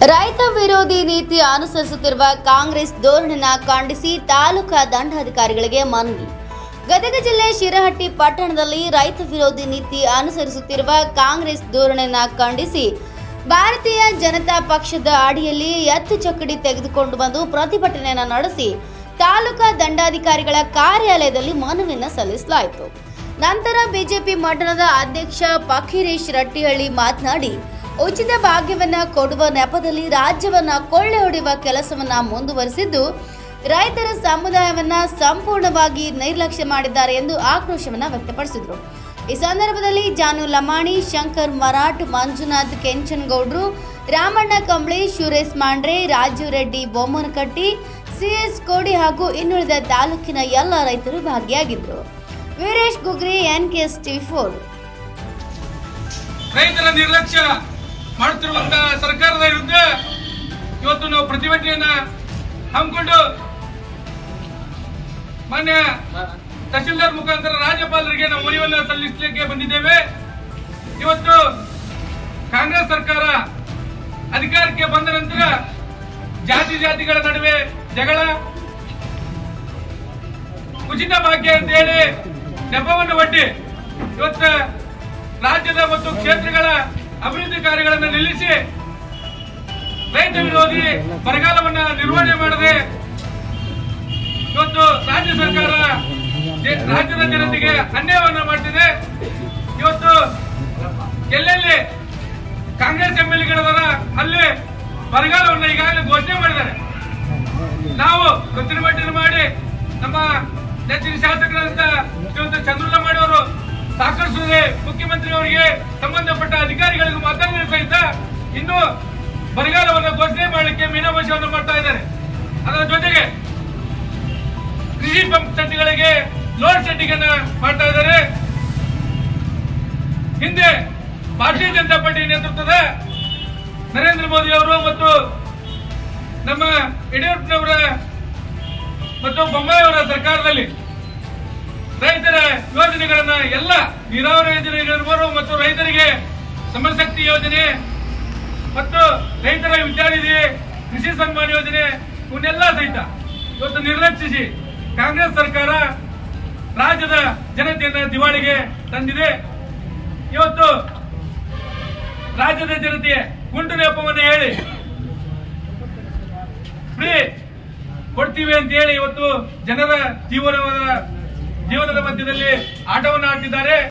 ರೈತ ವಿರೋಧಿ ನೀತಿ ಅನುಸರಿಸುತ್ತಿರುವ ಕಾಂಗ್ರೆಸ್ ಧೋರಣೆನ ಖಂಡಿಸಿ ತಾಲೂಕಾ ದಂಡಾಧಿಕಾರಿಗಳಿಗೆ ಮನವಿ ಗದಗ ಜಿಲ್ಲೆ ಶಿರಹಟ್ಟಿ ಪಟ್ಟಣದಲ್ಲಿ ರೈತ ವಿರೋಧಿ ನೀತಿ ಅನುಸರಿಸುತ್ತಿರುವ ಕಾಂಗ್ರೆಸ್ ಧೋರಣೆನ ಖಂಡಿಸಿ ಭಾರತೀಯ ಜನತಾ ಪಕ್ಷದ ಅಡಿಯಲ್ಲಿ ಎತ್ತು ಚಕ್ಕಡಿ ತೆಗೆದುಕೊಂಡು ಬಂದು ಪ್ರತಿಭಟನೆಯನ್ನು ನಡೆಸಿ ತಾಲೂಕಾ ದಂಡಾಧಿಕಾರಿಗಳ ಕಾರ್ಯಾಲಯದಲ್ಲಿ ಮನವಿಯನ್ನು ಸಲ್ಲಿಸಲಾಯಿತು ನಂತರ ಬಿಜೆಪಿ ಮಂಡಲದ ಅಧ್ಯಕ್ಷ ಫಕೀರೇಶ್ ರಟ್ಟಿಹಳ್ಳಿ ಮಾತನಾಡಿ ಉಚಿತ ಭಾಗ್ಯವನ್ನ ಕೊಡುವ ನೆಪದಲ್ಲಿ ರಾಜ್ಯವನ್ನ ಕೊಳ್ಳೆ ಹೊಡೆಯುವ ಕೆಲಸವನ್ನ ಮುಂದುವರಿಸಿದ್ದು ರೈತರ ಸಮುದಾಯವನ್ನ ಸಂಪೂರ್ಣವಾಗಿ ನಿರ್ಲಕ್ಷ್ಯ ಮಾಡಿದ್ದಾರೆ ಎಂದು ಆಕ್ರೋಶವನ್ನ ವ್ಯಕ್ತಪಡಿಸಿದರು ಈ ಸಂದರ್ಭದಲ್ಲಿ ಜಾನು ಲಮಾಣಿ ಶಂಕರ್ ಮರಾಠ್ ಮಂಜುನಾಥ್ ಕೆಂಚನಗೌಡ್ರು ರಾಮಣ್ಣ ಕಂಬಳಿ ಸುರೇಶ್ ಮಾಂಡ್ರೆ ರಾಜು ರೆಡ್ಡಿ ಬೊಮ್ಮನಕಟ್ಟಿ ಸಿಎಸ್ ಕೋಡಿ ಹಾಗೂ ಇನ್ನುಳಿದ ತಾಲೂಕಿನ ಎಲ್ಲ ರೈತರು ಭಾಗಿಯಾಗಿದ್ದರು Veeresh Gugri N K S TV four ರೈತರ ನಿರ್ಲಕ್ಷ್ಯ ಮಾಡುತ್ತಿರುವಂತಹ ಸರ್ಕಾರದ ವಿರುದ್ಧ ಇವತ್ತು ನಾವು ಪ್ರತಿಭಟನೆಯನ್ನ ಹಮ್ಮಿಕೊಂಡು ಮಾನ್ಯ ತಹಶೀಲ್ದಾರ್ ಮುಖಾಂತರ ರಾಜ್ಯಪಾಲರಿಗೆ ನಾವು ಮನವಿಯನ್ನ ಸಲ್ಲಿಸಲಿಕ್ಕೆ ಬಂದಿದ್ದೇವೆ ಇವತ್ತು ಕಾಂಗ್ರೆಸ್ ಸರ್ಕಾರ ಅಧಿಕಾರಕ್ಕೆ ಬಂದ ನಂತರ ಜಾತಿ ಜಾತಿಗಳ ನಡುವೆ ಜಗಳ ಉಚಿತ ಭಾಗ್ಯ ಅಂತ ಹೇಳಿ ನೆಪವನ್ನು ಒಡ್ಡಿ ಇವತ್ತ ರಾಜ್ಯದ ಮತ್ತು ಕ್ಷೇತ್ರಗಳ ಅಭಿವೃದ್ಧಿ ಕಾರ್ಯಗಳನ್ನು ನಿಲ್ಲಿಸಿ ರೈತ ವಿರೋಧಿ ಬರಗಾಲವನ್ನ ನಿರ್ವಹಣೆ ಮಾಡದೆ ಇವತ್ತು ರಾಜ್ಯ ಸರ್ಕಾರ ಜೆ- ರಾಜ್ಯದ ಜನತೆಗೆ ಅನ್ಯಾಯವನ್ನ ಮಾಡ್ತಿದೆ ಇವತ್ತು ಎಲ್ಲೆಲ್ಲಿ ಕಾಂಗ್ರೆಸ್ ಎಂ ಎಲ್ ಎಗಳವರ ಅಲ್ಲಿ ಬರಗಾಲವನ್ನ ಈಗಾಗಲೇ ಘೋಷಣೆ ಮಾಡಿದ್ದಾರೆ ನಾವು ಪ್ರತಿಭಟನೆ ಮಾಡಿ ನಮ್ಮ ನೆಚ್ಚಿನ ಶಾಸಕರಾದಂತ ಶ್ರೀಯುತ ಚಂದ್ರಲಮಾಡಿ ಅವರು ಸಾಕಷ್ಟು ಸಲ ಮುಖ್ಯಮಂತ್ರಿ ಅವರಿಗೆ ಸಂಬಂಧಪಟ್ಟ ಅಧಿಕಾರಿಗಳಿಗೂ ಮಾತಾಡಿದ ಸಹಿತ ಇನ್ನು ಬರಗಾಲವನ್ನು ಘೋಷಣೆ ಮಾಡಲಿಕ್ಕೆ ಮೀನಾಭಾಷವನ್ನು ಮಾಡ್ತಾ ಇದ್ದಾರೆ ಅದರ ಜೊತೆಗೆ ಕೃಷಿ ಪಂಪ್ ಸೆಟ್ಗಳಿಗೆ ಲೋಡ್ ಸೆಟ್ಟಿಂಗ್ ಅನ್ನ ಮಾಡ್ತಾ ಇದ್ದಾರೆ ಹಿಂದೆ ಭಾರತೀಯ ಜನತಾ ಪಾರ್ಟಿ ನೇತೃತ್ವದ ನರೇಂದ್ರ ಮೋದಿ ಅವರು ಮತ್ತು ನಮ್ಮ ಯಡಿಯೂರಪ್ಪನವರ ಮತ್ತು ಬೊಮ್ಮಾಯಿ ಅವರ ಸರ್ಕಾರದಲ್ಲಿ ರೈತರ ಯೋಜನೆಗಳನ್ನ ಎಲ್ಲ ನೀರಾವರಿ ಯೋಜನೆಗಳಿರ್ಬೋದು ಮತ್ತು ರೈತರಿಗೆ ಸಮಶಕ್ತಿ ಯೋಜನೆ ಮತ್ತು ರೈತರ ವಿದ್ಯಾನಿಧಿ ಕೃಷಿ ಸನ್ಮಾನ ಯೋಜನೆ ಇವನ್ನೆಲ್ಲ ಸಹಿತ ಇವತ್ತು ನಿರ್ಲಕ್ಷಿಸಿ ಕಾಂಗ್ರೆಸ್ ಸರ್ಕಾರ ರಾಜ್ಯದ ಜನತೆಯನ್ನ ದಿವಾಳಿಗೆ ತಂದಿದೆ ಇವತ್ತು ರಾಜ್ಯದ ಜನತೆಗೆ ಗುಂಡು ನೆಪವನ್ನು ಹೇಳಿ ಫ್ರೀ ಕೊಡ್ತೀವಿ ಅಂತ ಹೇಳಿ ಇವತ್ತು ಜನರ ಜೀವನದ ಜೀವನದ ಮಧ್ಯದಲ್ಲಿ ಆಟವನ್ನು ಆಡ್ತಿದ್ದಾರೆ